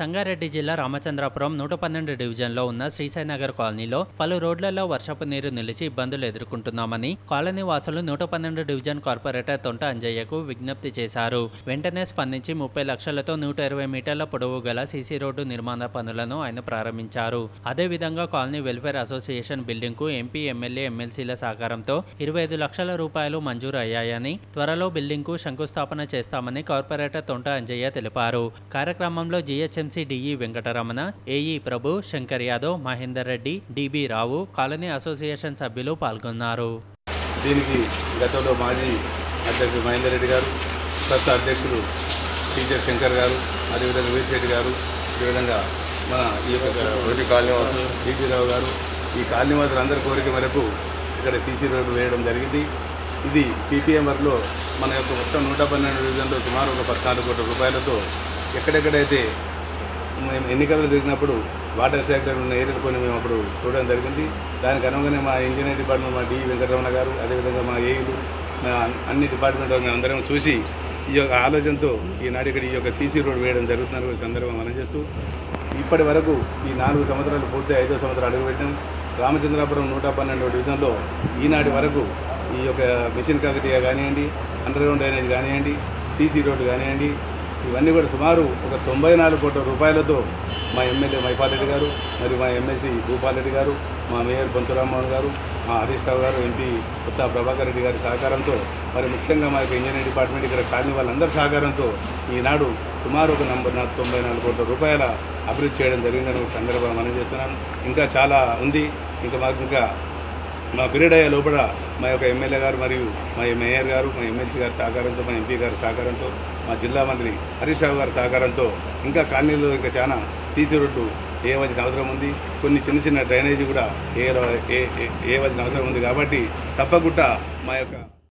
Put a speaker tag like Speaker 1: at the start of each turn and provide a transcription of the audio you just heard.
Speaker 1: సంగారెడ్డి జిల్లా రామచంద్రాపురం నూట పన్నెండు డివిజన్లో ఉన్న శ్రీసాయినగర్ కాలనీలో పలు రోడ్లలో వర్షపు నీరు నిలిచి ఇబ్బందులు ఎదుర్కొంటున్నామని కాలనీ వాసులు నూట పన్నెండు డివిజన్ కార్పొరేటర్ తొంట అంజయ్యకు విజ్ఞప్తి చేశారు వెంటనే స్పందించి ముప్పై లక్షలతో నూట ఇరవై మీటర్ల పొడవు గల సీసీ రోడ్డు నిర్మాణ పనులను ఆయన ప్రారంభించారు అదేవిధంగా కాలనీ వెల్ఫేర్ అసోసియేషన్ బిల్డింగ్ కు ఎంపీ ఎమ్మెల్యే ఎమ్మెల్సీల సహకారంతో ఇరవై ఐదు లక్షల రూపాయలు మంజూరు అయ్యాయని త్వరలో బిల్డింగ్ కు శంకుస్థాపన చేస్తామని కార్పొరేటర్ తొంట అంజయ్య తెలిపారు కార్యక్రమంలో GHMC DE Venkataramana AE Prabhu Shankar Yadav Mahender Reddy DB Rao colony association సభ్యులు పాల్గొన్నారు
Speaker 2: దీనికి గతంలో మాజీ అధ్యక్షుడు మహేందర్ రెడ్డి గారు ప్రస్తుత అధ్యక్షుడు టీచర్ శంకర్ గారు అదేవిధంగా వీసిరెడ్డి గారు అదేవిధంగా మన ఈ యొక్క రోడ్డు కాలనీ టీజీ రావు గారు ఈ కాలనీ అందరి కోరిక మేరకు ఇక్కడ సీసీ రోడ్డు వేయడం జరిగింది ఇది పీపీఎం వర్క్లో మన యొక్క మొత్తం నూట పన్నెండు డివిజన్లో సుమారు ఒక పద్నాలుగు కోట్ల రూపాయలతో ఎక్కడెక్కడైతే మేము ఎన్నికలు జరిగినప్పుడు వాటర్ శాఖలో ఉన్న ఏరియాలు కొన్ని మేము అప్పుడు చూడడం జరిగింది దానికి అనుగుణంగానే మా ఇంజనీర్ డిపార్ట్మెంట్ మా డి వెంకటరమణ గారు అదేవిధంగా మా ఏఈలు మా అన్ని డిపార్ట్మెంట్ మేము అందరం చూసి ఈ యొక్క ఆలోచనతో ఈనాడు ఇక్కడ ఈ యొక్క సీసీ రోడ్ వేయడం జరుగుతుందని ఈ సందర్భంగా మనం చేస్తూ ఇప్పటి వరకు ఈ నాలుగు సంవత్సరాలు పూర్తి ఐదో సంవత్సరాలు అడుగుపెట్టాం రామచంద్రాపురం నూట పన్నెండు డివిజన్లో ఈనాటి వరకు ఈ యొక్క మిషన్ కాకతీయ కానివ్వండి అండర్ గ్రౌండ్ డ్రైనేజ్ కానివ్వండి సీసీ రోడ్డు కానివ్వండి ఇవన్నీ కూడా సుమారు ఒక తొంభై నాలుగు కోట్ల రూపాయలతో మా ఎమ్మెల్యే మైపాల్ రెడ్డి గారు మరియు మా ఎమ్మెల్సీ భూపాల్ రెడ్డి గారు మా మేయర్ బొంతురామ్మోహన్ గారు మా హరీష్ రావు గారు ఎంపీ కొత్త ప్రభాకర్ రెడ్డి గారి సహకారంతో మరి ముఖ్యంగా మా యొక్క ఇంజనీరింగ్ డిపార్ట్మెంట్ ఇక్కడ కాలనీ వాళ్ళందరి సహకారంతో ఈనాడు సుమారు ఒక నంబర్ నా తొంభై నాలుగు కోట్ల రూపాయల అభివృద్ధి చేయడం జరిగిందని ఒక సందర్భంగా మనం చేస్తున్నాను ఇంకా చాలా ఉంది ఇంకా మాకు ఇంకా మా పీరియడ్ అయ్యే లోపల మా యొక్క ఎమ్మెల్యే గారు మరియు మా మేయర్ గారు మా ఎమ్మెల్సీ గారి సహకారంతో మా ఎంపీ గారి సహకారంతో మా జిల్లా మంత్రి హరీష్ రావు గారి సహకారంతో ఇంకా కాలనీలో ఇంకా చాలా సీసీ రోడ్డు వేయవలసిన అవసరం ఉంది కొన్ని చిన్న చిన్న డ్రైనేజీ కూడా ఏ ఏ ఏ- వేయవలసిన అవసరం ఉంది కాబట్టి తప్పకుండా మా యొక్క